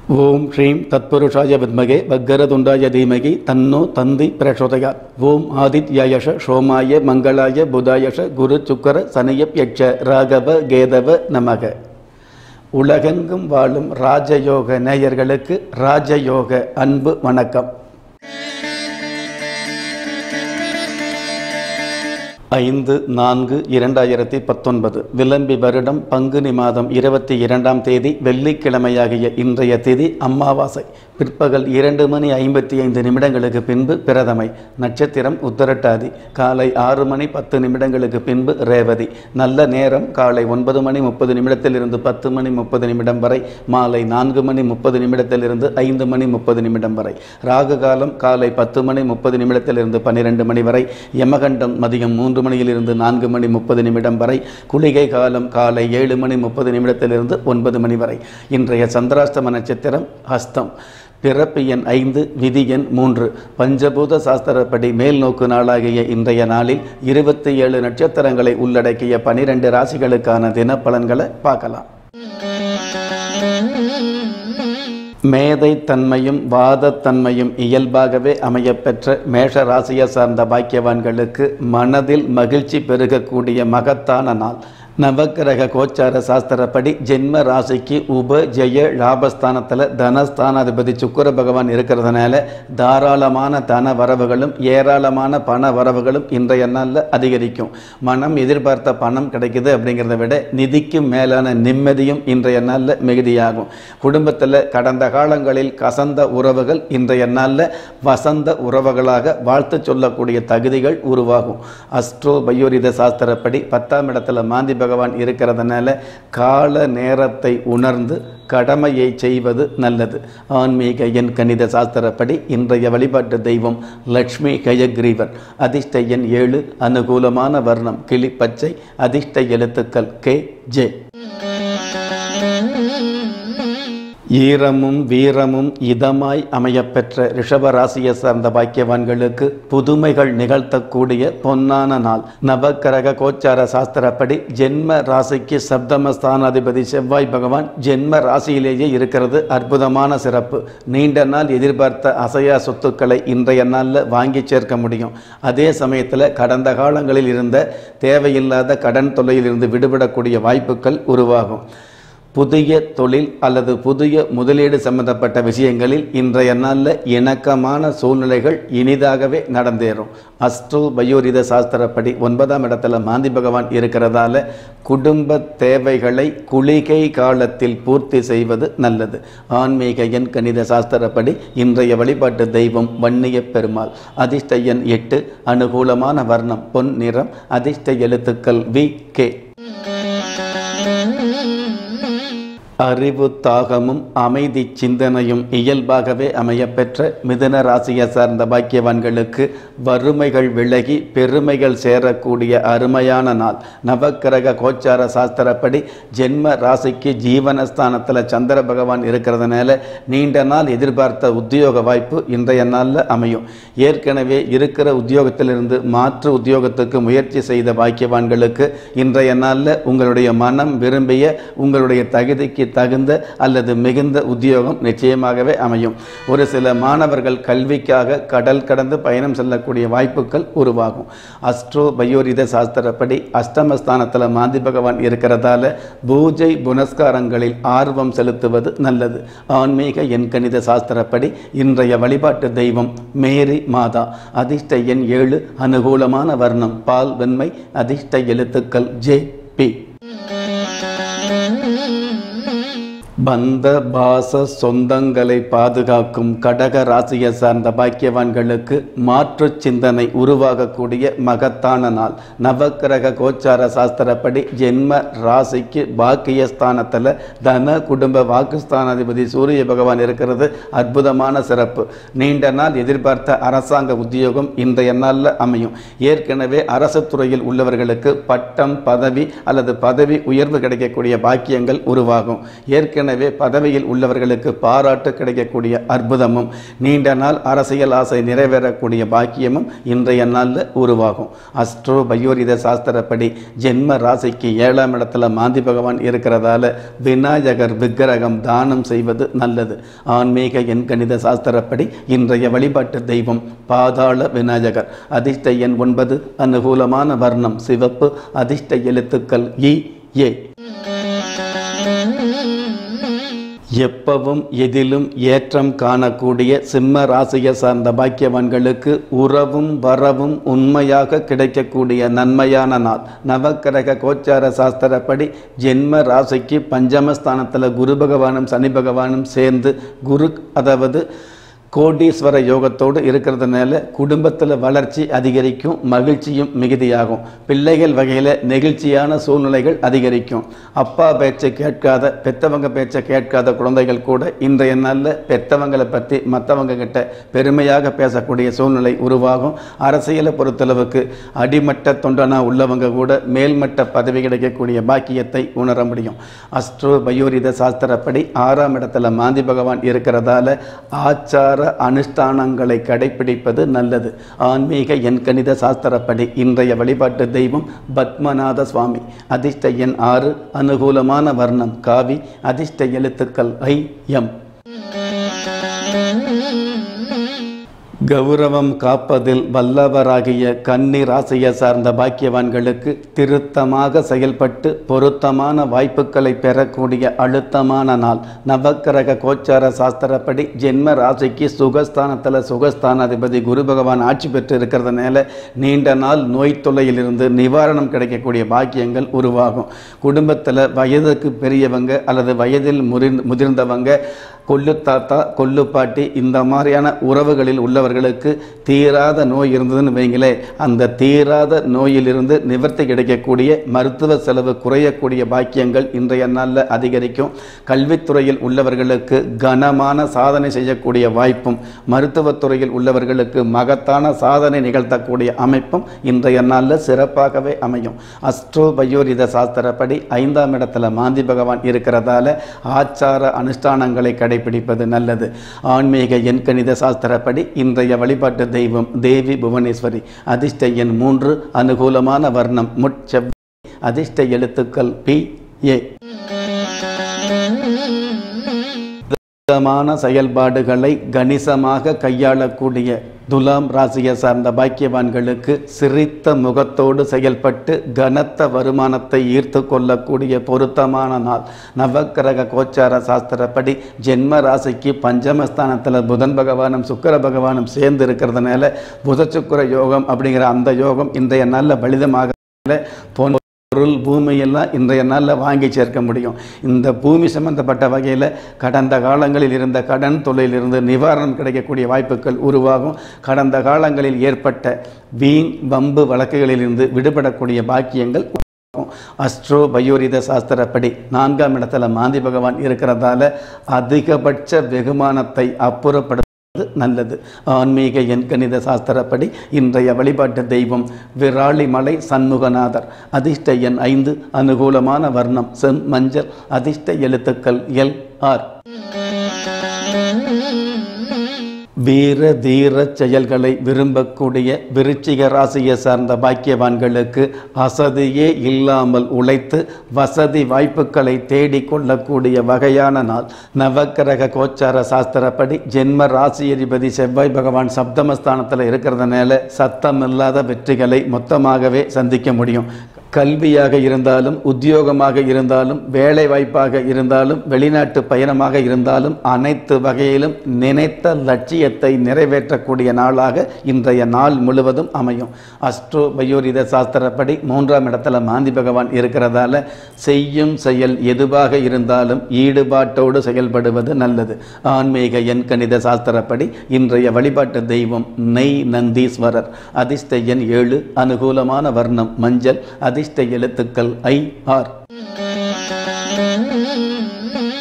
ஓம் ஸ்ரீம் தத்புருஷாய வித்மகே வக்கரதுண்டாய தீமகி தன்னோ தந்தி பிரசோதயாத் ஓம் ஆதித்யாயஷ சோமாய மங்களாய புதாயஷ குரு சுக்கர சனியப் யட்ச ராகவ கேதவ நமக உலகெங்கும் வாழும் ராஜயோக நேயர்களுக்கு ராஜயோக அன்பு வணக்கம் ஐந்து நான்கு இரண்டாயிரத்தி பத்தொன்பது விளம்பி வருடம் பங்குனி மாதம் இருபத்தி இரண்டாம் தேதி வெள்ளிக்கிழமையாகிய இன்றைய தேதி அமாவாசை பிற்பகல் இரண்டு மணி ஐம்பத்தி ஐந்து நிமிடங்களுக்கு பின்பு பிரதமை நட்சத்திரம் உத்தரட்டாதி காலை ஆறு மணி பத்து நிமிடங்களுக்கு பின்பு ரேவதி நல்ல நேரம் காலை ஒன்பது மணி முப்பது நிமிடத்திலிருந்து பத்து மணி முப்பது நிமிடம் வரை மாலை நான்கு மணி முப்பது நிமிடத்திலிருந்து ஐந்து மணி முப்பது நிமிடம் வரை ராகு காலம் காலை பத்து மணி முப்பது நிமிடத்திலிருந்து பன்னிரெண்டு மணி வரை யமகண்டம் மதியம் மூன்று மணியிலிருந்து நான்கு மணி முப்பது நிமிடம் வரை குளிகை காலம் காலை ஏழு மணி முப்பது நிமிடத்திலிருந்து ஒன்பது மணி வரை இன்றைய சந்திராஷ்டம நட்சத்திரம் ஹஸ்தம் பிறப்பு எண் ஐந்து விதி எண் மூன்று பஞ்சபூத சாஸ்திரப்படி மேல் நோக்கு நாளாகிய இன்றைய நாளில் இருபத்தி ஏழு நட்சத்திரங்களை உள்ளடக்கிய பனிரெண்டு ராசிகளுக்கான தினப்பலன்களை பார்க்கலாம் மேதை தன்மையும் வாதத்தன்மையும் இயல்பாகவே அமையப்பெற்ற மேஷ ராசியை சார்ந்த பாக்கியவான்களுக்கு மனதில் மகிழ்ச்சி பெருகக்கூடிய மகத்தான நாள் நவக்கிரக கோச்சார சாஸ்திரப்படி ஜென்ம ராசிக்கு உப ஜெய லாபஸ்தானத்தில் தனஸ்தானாதிபதி சுக்கர பகவான் இருக்கிறதுனால தாராளமான தன வரவுகளும் ஏராளமான பண வரவுகளும் இன்றைய நாளில் அதிகரிக்கும் மனம் எதிர்பார்த்த பணம் கிடைக்குது அப்படிங்கிறத விட நிதிக்கும் மேலான நிம்மதியும் இன்றைய நாளில் மிகுதியாகும் குடும்பத்தில் கடந்த காலங்களில் கசந்த உறவுகள் இன்றைய நாளில் வசந்த உறவுகளாக வாழ்த்து சொல்லக்கூடிய தகுதிகள் உருவாகும் அஸ்ட்ரோ பயோரித சாஸ்திரப்படி பத்தாம் இடத்துல மாந்தி பகவான் இருக்கிறதுனால கால நேரத்தை உணர்ந்து கடமையை செய்வது நல்லது ஆன்மீக எண் கணித சாஸ்திரப்படி இன்றைய வழிபாட்டு தெய்வம் லக்ஷ்மி கயக்ரீவர் அதிர்ஷ்ட எண் ஏழு அனுகூலமான வர்ணம் கிளிப்பச்சை அதிர்ஷ்ட எழுத்துக்கள் கே ஜே ஈரமும் வீரமும் இதமாய் அமையப்பெற்ற ரிஷபராசியை சார்ந்த பாக்கியவான்களுக்கு புதுமைகள் நிகழ்த்தக்கூடிய பொன்னான நாள் நவக்கிரக கோச்சார சாஸ்திரப்படி ஜென்ம ராசிக்கு சப்தம ஸ்தானாதிபதி செவ்வாய் பகவான் ஜென்ம ராசியிலேயே இருக்கிறது அற்புதமான சிறப்பு நீண்ட நாள் எதிர்பார்த்த அசையா சொத்துக்களை இன்றைய நாளில் வாங்கி சேர்க்க முடியும் அதே சமயத்தில் கடந்த காலங்களில் இருந்த தேவையில்லாத கடன் தொல்லையிலிருந்து விடுபடக்கூடிய வாய்ப்புகள் உருவாகும் புதிய தொழில் அல்லது புதிய முதலீடு சம்பந்தப்பட்ட விஷயங்களில் இன்றைய நாளில் இணக்கமான சூழ்நிலைகள் இனிதாகவே நடந்தேறும் அஸ்ட்ரோ பயோரித சாஸ்திரப்படி ஒன்பதாம் இடத்துல மாந்தி பகவான் இருக்கிறதால குடும்ப தேவைகளை குளிகை காலத்தில் பூர்த்தி செய்வது நல்லது ஆன்மீக எண் கணித சாஸ்திரப்படி இன்றைய வழிபாட்டு தெய்வம் வன்னிய பெருமாள் அதிர்ஷ்ட எண் எட்டு அனுகூலமான வர்ணம் பொன் நிறம் அதிர்ஷ்ட எழுத்துக்கள் வி கே அறிவு தாகமும் அமைதி சிந்தனையும் இயல்பாகவே அமையப்பெற்ற மிதன ராசியை சார்ந்த பாக்கியவான்களுக்கு வறுமைகள் விலகி பெருமைகள் சேரக்கூடிய அருமையான நாள் நவக்கிரக கோச்சார சாஸ்திரப்படி ஜென்ம ராசிக்கு ஜீவனஸ்தானத்தில் சந்திர பகவான் இருக்கிறதுனால நீண்ட நாள் எதிர்பார்த்த உத்தியோக வாய்ப்பு இன்றைய நாளில் அமையும் ஏற்கனவே இருக்கிற உத்தியோகத்திலிருந்து மாற்று உத்தியோகத்துக்கு முயற்சி செய்த பாக்கியவான்களுக்கு இன்றைய நாளில் உங்களுடைய மனம் விரும்பிய உங்களுடைய தகுதிக்கு தகுந்த அல்லது மிகுந்த உத்தியோகம் நிச்சயமாகவே அமையும் ஒரு சில மாணவர்கள் கல்விக்காக கடல் கடந்து பயணம் செல்லக்கூடிய வாய்ப்புகள் உருவாகும் அஸ்ட்ரோ பயோரித சாஸ்திரப்படி அஷ்டமஸ்தானத்தில் மாந்தி பகவான் இருக்கிறதால பூஜை புனஸ்காரங்களில் ஆர்வம் செலுத்துவது நல்லது ஆன்மீக எண்கணித சாஸ்திரப்படி இன்றைய வழிபாட்டு தெய்வம் மேரி மாதா அதிர்ஷ்ட எண் ஏழு அனுகூலமான வர்ணம் பால் வெண்மை அதிர்ஷ்ட எழுத்துக்கள் ஜே பி பந்த பாச சொந்தங்களை பாதுகாக்கும் கடக ராசியை சார்ந்த பாக்கியவான்களுக்கு மாற்று சிந்தனை உருவாகக்கூடிய மகத்தான நாள் நவக்கிரக கோச்சார சாஸ்திரப்படி ஜென்ம ராசிக்கு பாக்கியஸ்தானத்தில் தன குடும்ப வாக்குஸ்தானாதிபதி சூரிய பகவான் இருக்கிறது அற்புதமான சிறப்பு நீண்ட நாள் எதிர்பார்த்த அரசாங்க உத்தியோகம் இன்றைய நாளில் அமையும் ஏற்கனவே அரசு துறையில் உள்ளவர்களுக்கு பட்டம் பதவி அல்லது பதவி உயர்வு கிடைக்கக்கூடிய பாக்கியங்கள் உருவாகும் ஏற்கனவே ஏற்கனவே பதவியில் உள்ளவர்களுக்கு பாராட்டு கிடைக்கக்கூடிய அற்புதமும் நீண்ட நாள் அரசியல் ஆசை நிறைவேறக்கூடிய பாக்கியமும் இன்றைய நாளில் உருவாகும் அஸ்ட்ரோ பயோரித சாஸ்திரப்படி ஜென்ம ராசிக்கு ஏழாம் இடத்துல மாந்தி பகவான் இருக்கிறதால விநாயகர் விக்கிரகம் தானம் செய்வது நல்லது ஆன்மீக எண்கணித சாஸ்திரப்படி இன்றைய வழிபாட்டு தெய்வம் பாதாள விநாயகர் அதிர்ஷ்ட எண் ஒன்பது அனுகூலமான வர்ணம் சிவப்பு அதிர்ஷ்ட எழுத்துக்கள் இ ஏ எப்பவும் எதிலும் ஏற்றம் காணக்கூடிய சிம்ம ராசியை சார்ந்த பாக்கியவான்களுக்கு உறவும் வரவும் உண்மையாக கிடைக்கக்கூடிய நன்மையான நாள் நவக்கிரக கோச்சார சாஸ்திரப்படி ஜென்ம ராசிக்கு பஞ்சமஸ்தானத்தில் குரு பகவானும் சனி பகவானும் சேர்ந்து குரு அதாவது கோடீஸ்வர யோகத்தோடு இருக்கிறதுனால குடும்பத்தில் வளர்ச்சி அதிகரிக்கும் மகிழ்ச்சியும் மிகுதியாகும் பிள்ளைகள் வகையில் நெகிழ்ச்சியான சூழ்நிலைகள் அதிகரிக்கும் அப்பா பேச்சை கேட்காத பெத்தவங்க பேச்சை கேட்காத குழந்தைகள் கூட இன்றைய நாளில் பெத்தவங்களை பற்றி மற்றவங்க கிட்ட பெருமையாக பேசக்கூடிய சூழ்நிலை உருவாகும் அரசியலை பொறுத்தளவுக்கு அடிமட்ட தொண்டனா உள்ளவங்க கூட மேல்மட்ட பதவி கிடைக்கக்கூடிய பாக்கியத்தை உணர முடியும் அஸ்ட்ரோ பயோரித சாஸ்திரப்படி ஆறாம் இடத்துல மாந்தி பகவான் இருக்கிறதால ஆச்சார அனுஷ்டானங்களை கடைபிடிப்பது நல்லது ஆன்மீக எண்கணித சாஸ்திரப்படி இன்றைய வழிபாட்டு தெய்வம் பத்மநாத சுவாமி அதிர்ஷ்ட எண் ஆறு அனுகூலமான வர்ணம் காவி அதிர்ஷ்ட எழுத்துக்கள் ஐ எம் கௌரவம் காப்பதில் வல்லவராகிய கன்னி ராசியை சார்ந்த பாக்கியவான்களுக்கு திருத்தமாக செயல்பட்டு பொருத்தமான வாய்ப்புகளை பெறக்கூடிய அழுத்தமான நாள் நவக்கிரக கோச்சார சாஸ்திரப்படி ஜென்ம ராசிக்கு சுகஸ்தானத்தில் சுகஸ்தானாதிபதி குரு பகவான் ஆட்சி பெற்று இருக்கிறதுனால நீண்ட நாள் நோய் தொல்லையிலிருந்து நிவாரணம் கிடைக்கக்கூடிய பாக்கியங்கள் உருவாகும் குடும்பத்தில் வயதுக்கு பெரியவங்க அல்லது வயதில் முதிர் முதிர்ந்தவங்க கொள்ளு தாத்தா கொள்ளு பாட்டி இந்த மாதிரியான உறவுகளில் உள்ளவர்களுக்கு தீராத நோய் இருந்ததுன்னு வைங்களே அந்த தீராத நோயிலிருந்து நிவர்த்தி கிடைக்கக்கூடிய மருத்துவ செலவு குறையக்கூடிய பாக்கியங்கள் இன்றைய நாளில் அதிகரிக்கும் கல்வித்துறையில் உள்ளவர்களுக்கு கனமான சாதனை செய்யக்கூடிய வாய்ப்பும் மருத்துவத்துறையில் உள்ளவர்களுக்கு மகத்தான சாதனை நிகழ்த்தக்கூடிய அமைப்பும் இன்றைய நாளில் சிறப்பாகவே அமையும் அஸ்ட்ரோ பயோரித சாஸ்திரப்படி ஐந்தாம் இடத்துல மாந்தி பகவான் இருக்கிறதால ஆச்சார அனுஷ்டானங்களை கடைபிடிப்பது நல்லது ஆன்மீக எண்கணித சாஸ்திரப்படி இன்றைய வழிபாட்டு தெய்வம் தேவி புவனேஸ்வரி அதிர்ஷ்ட எண் மூன்று அனுகூலமான வர்ணம் முட்செவ் அதிர்ஷ்ட எழுத்துக்கள் பி ஏ விதமான செயல்பாடுகளை கணிசமாக கையாளக்கூடிய துலாம் ராசியை சார்ந்த பாக்கியவான்களுக்கு சிரித்த முகத்தோடு செயல்பட்டு கனத்த வருமானத்தை ஈர்த்து கொள்ளக்கூடிய பொருத்தமான நாள் நவக்கிரக கோச்சார சாஸ்திரப்படி ஜென்ம ராசிக்கு பஞ்சமஸ்தானத்தில் புதன் பகவானும் சுக்கர பகவானும் சேர்ந்து இருக்கிறதுனால புத சுக்கர யோகம் அப்படிங்கிற அந்த யோகம் இன்றைய நாளில் பலிதமாக போன பொருள் பூமியெல்லாம் இன்றைய நாளில் வாங்கி சேர்க்க முடியும் இந்த பூமி சம்பந்தப்பட்ட வகையில் கடந்த காலங்களில் இருந்த கடன் தொழிலிருந்து நிவாரணம் கிடைக்கக்கூடிய வாய்ப்புகள் உருவாகும் கடந்த காலங்களில் ஏற்பட்ட வீண் வம்பு வழக்குகளிலிருந்து விடுபடக்கூடிய பாக்கியங்கள் உருவாகும். அஸ்ட்ரோ பயோரித சாஸ்திரப்படி நான்காம் இடத்துல மாந்தி பகவான் இருக்கிறதால அதிகபட்ச வெகுமானத்தை அப்புறப்படுத்த நல்லது ஆன்மீக எண்கணித சாஸ்திரப்படி இன்றைய வழிபாட்டு தெய்வம் விராலிமலை சண்முகநாதர் அதிர்ஷ்ட எண் ஐந்து அனுகூலமான வர்ணம் செம் மஞ்சள் அதிர்ஷ்ட எழுத்துக்கள் எல் ஆர் வீர தீர செயல்களை விரும்பக்கூடிய விருச்சிக ராசியை சார்ந்த பாக்கியவான்களுக்கு அசதியே இல்லாமல் உழைத்து வசதி வாய்ப்புகளை தேடிக்கொள்ளக்கூடிய வகையான நாள் நவக்கிரக கோச்சார சாஸ்திரப்படி ஜென்ம ராசி அதிபதி செவ்வாய் பகவான் சப்தமஸ்தானத்தில் இருக்கிறதுனால சத்தம் இல்லாத வெற்றிகளை மொத்தமாகவே சந்திக்க முடியும் கல்வியாக இருந்தாலும் உத்தியோகமாக இருந்தாலும் வேலை வாய்ப்பாக இருந்தாலும் வெளிநாட்டு பயணமாக இருந்தாலும் அனைத்து வகையிலும் நினைத்த லட்சியத்தை நிறைவேற்றக்கூடிய நாளாக இன்றைய நாள் முழுவதும் அமையும் அஸ்ட்ரோ பயோரித சாஸ்திரப்படி மூன்றாம் இடத்துல மாந்தி பகவான் இருக்கிறதால செய்யும் செயல் எதுவாக இருந்தாலும் ஈடுபாட்டோடு செயல்படுவது நல்லது ஆன்மீக எண்கணித சாஸ்திரப்படி இன்றைய வழிபாட்டு தெய்வம் நெய் நந்தீஸ்வரர் அதிர்ஷ்ட எண் ஏழு அனுகூலமான வர்ணம் மஞ்சள் அதிர்ஷ்ட எழுத்துக்கள் ஐ ஆர்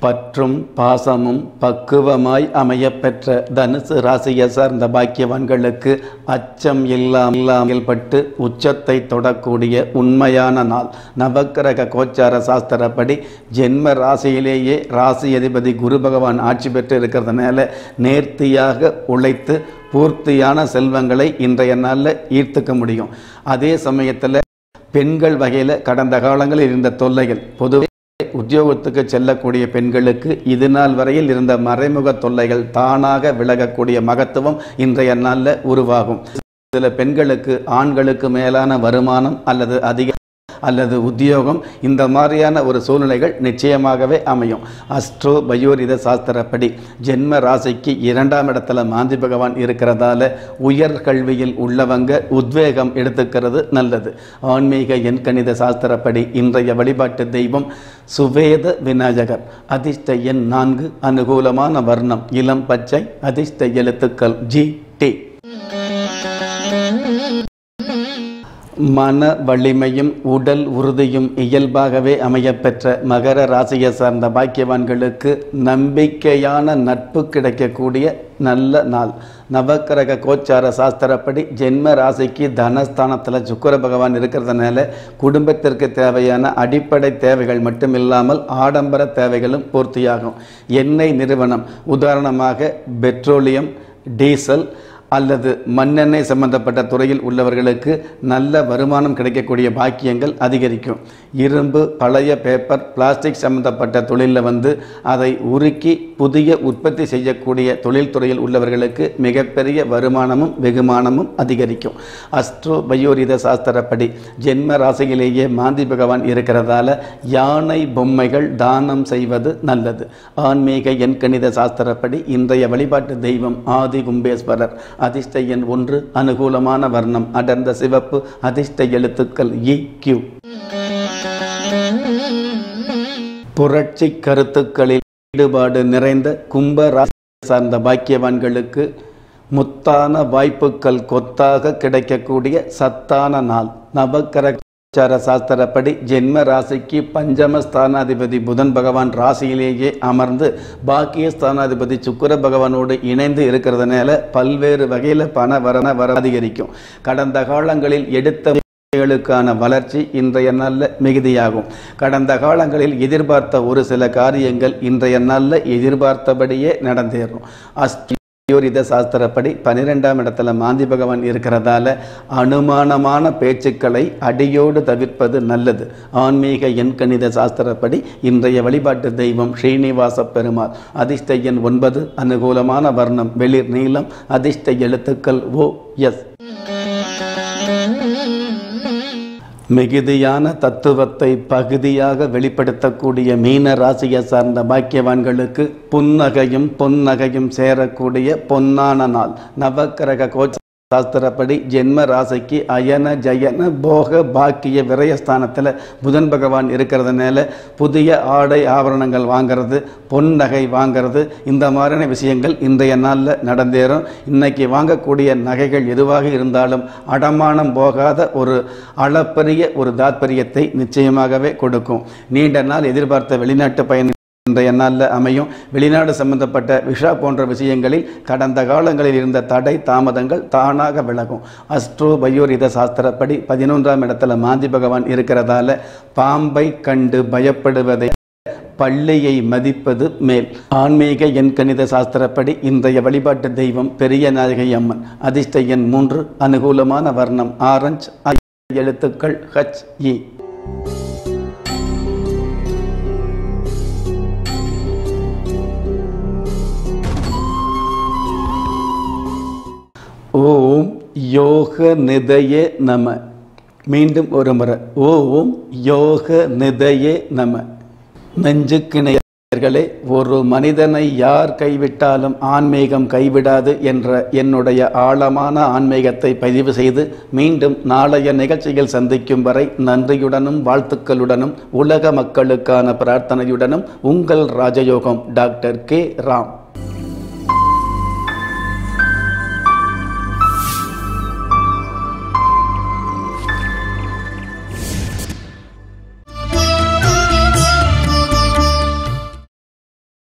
பற்றும் பாசமும் பக்குவமாய் அமையப்பெற்ற தனுசு ராசியை சார்ந்த பாக்கியவான்களுக்கு அச்சம் இல்லாமல் பட்டு உச்சத்தை தொடக்கூடிய உண்மையான நாள் நவக்கிரக கோச்சார சாஸ்திரப்படி ஜென்ம ராசியிலேயே ராசி அதிபதி குரு பகவான் ஆட்சி பெற்று இருக்கிறதுனால நேர்த்தியாக உழைத்து பூர்த்தியான செல்வங்களை இன்றைய நாளில் ஈர்த்துக்க முடியும் அதே சமயத்தில் பெண்கள் வகையில் கடந்த காலங்களில் இருந்த தொல்லைகள் பொதுவாக உத்தியோகத்துக்கு செல்லக்கூடிய பெண்களுக்கு இது நாள் வரையில் இருந்த மறைமுக தொல்லைகள் தானாக விலகக்கூடிய மகத்துவம் இன்றைய நாளில் உருவாகும் சில பெண்களுக்கு ஆண்களுக்கு மேலான வருமானம் அல்லது அதிக அல்லது உத்தியோகம் இந்த மாதிரியான ஒரு சூழ்நிலைகள் நிச்சயமாகவே அமையும் அஸ்ட்ரோ பயோரித சாஸ்திரப்படி ஜென்ம ராசிக்கு இரண்டாம் இடத்துல மாந்தி பகவான் இருக்கிறதால உயர் கல்வியில் உள்ளவங்க உத்வேகம் எடுத்துக்கிறது நல்லது ஆன்மீக எண்கணித சாஸ்திரப்படி இன்றைய வழிபாட்டு தெய்வம் சுவேத விநாயகர் அதிர்ஷ்ட எண் நான்கு அனுகூலமான வர்ணம் இளம் பச்சை அதிர்ஷ்ட எழுத்துக்கள் ஜி டி மன வலிமையும் உடல் உறுதியும் இயல்பாகவே அமையப்பெற்ற மகர ராசியை சார்ந்த பாக்கியவான்களுக்கு நம்பிக்கையான நட்பு கிடைக்கக்கூடிய நல்ல நாள் நவக்கிரக கோச்சார சாஸ்திரப்படி ஜென்ம ராசிக்கு தனஸ்தானத்தில் சுக்கர பகவான் இருக்கிறதுனால குடும்பத்திற்கு தேவையான அடிப்படை தேவைகள் மட்டுமில்லாமல் ஆடம்பர தேவைகளும் பூர்த்தியாகும் எண்ணெய் நிறுவனம் உதாரணமாக பெட்ரோலியம் டீசல் அல்லது மண்ணெண்ணெய் சம்பந்தப்பட்ட துறையில் உள்ளவர்களுக்கு நல்ல வருமானம் கிடைக்கக்கூடிய பாக்கியங்கள் அதிகரிக்கும் இரும்பு பழைய பேப்பர் பிளாஸ்டிக் சம்பந்தப்பட்ட தொழிலில் வந்து அதை உருக்கி புதிய உற்பத்தி செய்யக்கூடிய தொழில்துறையில் உள்ளவர்களுக்கு மிகப்பெரிய வருமானமும் வெகுமானமும் அதிகரிக்கும் அஸ்ட்ரோ பயோரித சாஸ்திரப்படி ஜென்ம ராசியிலேயே மாந்தி பகவான் இருக்கிறதால யானை பொம்மைகள் தானம் செய்வது நல்லது ஆன்மீக எண்கணித சாஸ்திரப்படி இன்றைய வழிபாட்டு தெய்வம் ஆதி கும்பேஸ்வரர் அதிர்ஷ்ட எண் ஒன்று அனுகூலமான வர்ணம் அடர்ந்த சிவப்பு அதிர்ஷ்ட எழுத்துக்கள் இ கியூ புரட்சி கருத்துக்களில் ஈடுபாடு நிறைந்த கும்ப ராசி சார்ந்த பாக்கியவான்களுக்கு முத்தான வாய்ப்புகள் கொத்தாக கிடைக்கக்கூடிய சத்தான நாள் நவக்கர சார சாஸ்திரப்படி ஜென்ம ராசிக்கு பஞ்சம ஸ்தானாதிபதி புதன் பகவான் ராசியிலேயே அமர்ந்து பாக்கிய ஸ்தானாதிபதி சுக்கர பகவானோடு இணைந்து இருக்கிறதுனால பல்வேறு வகையில் பண வரண வர அதிகரிக்கும் கடந்த காலங்களில் எடுத்த களுக்கான வளர்ச்சி இன்றைய நாளில் மிகுதியாகும் கடந்த காலங்களில் எதிர்பார்த்த ஒரு சில காரியங்கள் இன்றைய நாளில் எதிர்பார்த்தபடியே நடந்தேறும் அஸ்தி யோரித சாஸ்திரப்படி பன்னிரெண்டாம் இடத்துல மாந்தி பகவான் இருக்கிறதால அனுமானமான பேச்சுக்களை அடியோடு தவிர்ப்பது நல்லது ஆன்மீக எண்கணித சாஸ்திரப்படி இன்றைய வழிபாட்டு தெய்வம் ஸ்ரீனிவாச பெருமாள் அதிர்ஷ்ட எண் ஒன்பது அனுகூலமான வர்ணம் வெளிர் நீளம் அதிர்ஷ்ட எழுத்துக்கள் ஓ எஸ் மிகுதியான தத்துவத்தை பகுதியாக வெளிப்படுத்தக்கூடிய மீன ராசியை சார்ந்த பாக்கியவான்களுக்கு புன்னகையும் பொன்னகையும் சேரக்கூடிய பொன்னான நாள் நவக்கிரக கோச்ச சாஸ்திரப்படி ஜென்ம ராசிக்கு அயன ஜயன போக பாக்கிய விரயஸ்தானத்தில் புதன் பகவான் இருக்கிறதுனால புதிய ஆடை ஆபரணங்கள் வாங்கிறது பொன் நகை வாங்கிறது இந்த மாதிரியான விஷயங்கள் இன்றைய நாளில் நடந்தேறும் இன்னைக்கு வாங்கக்கூடிய நகைகள் எதுவாக இருந்தாலும் அடமானம் போகாத ஒரு அளப்பரிய ஒரு தாத்பரியத்தை நிச்சயமாகவே கொடுக்கும் நீண்ட நாள் எதிர்பார்த்த வெளிநாட்டு பயணம் இன்றைய நாளில் அமையும் வெளிநாடு சம்பந்தப்பட்ட விஷா போன்ற விஷயங்களில் கடந்த காலங்களில் இருந்த தடை தாமதங்கள் தானாக விலகும் அஸ்ட்ரோ பயோரித சாஸ்திரப்படி பதினொன்றாம் இடத்துல மாந்தி பகவான் இருக்கிறதால பாம்பை கண்டு பயப்படுவதை பள்ளியை மதிப்பது மேல் ஆன்மீக எண்கணித சாஸ்திரப்படி இன்றைய வழிபாட்டு தெய்வம் பெரிய நாயகி அம்மன் அதிர்ஷ்ட எண் மூன்று அனுகூலமான வர்ணம் ஆரஞ்ச் எழுத்துக்கள் ஹச் இ ஓம் யோக நிதய நம மீண்டும் ஒரு முறை ஓம் யோக நிதய நம நெஞ்சுக்கிணையர்களே ஒரு மனிதனை யார் கைவிட்டாலும் ஆன்மீகம் கைவிடாது என்ற என்னுடைய ஆழமான ஆன்மீகத்தை பதிவு செய்து மீண்டும் நாளைய நிகழ்ச்சியில் சந்திக்கும் வரை நன்றியுடனும் வாழ்த்துக்களுடனும் உலக மக்களுக்கான பிரார்த்தனையுடனும் உங்கள் ராஜயோகம் டாக்டர் கே ராம்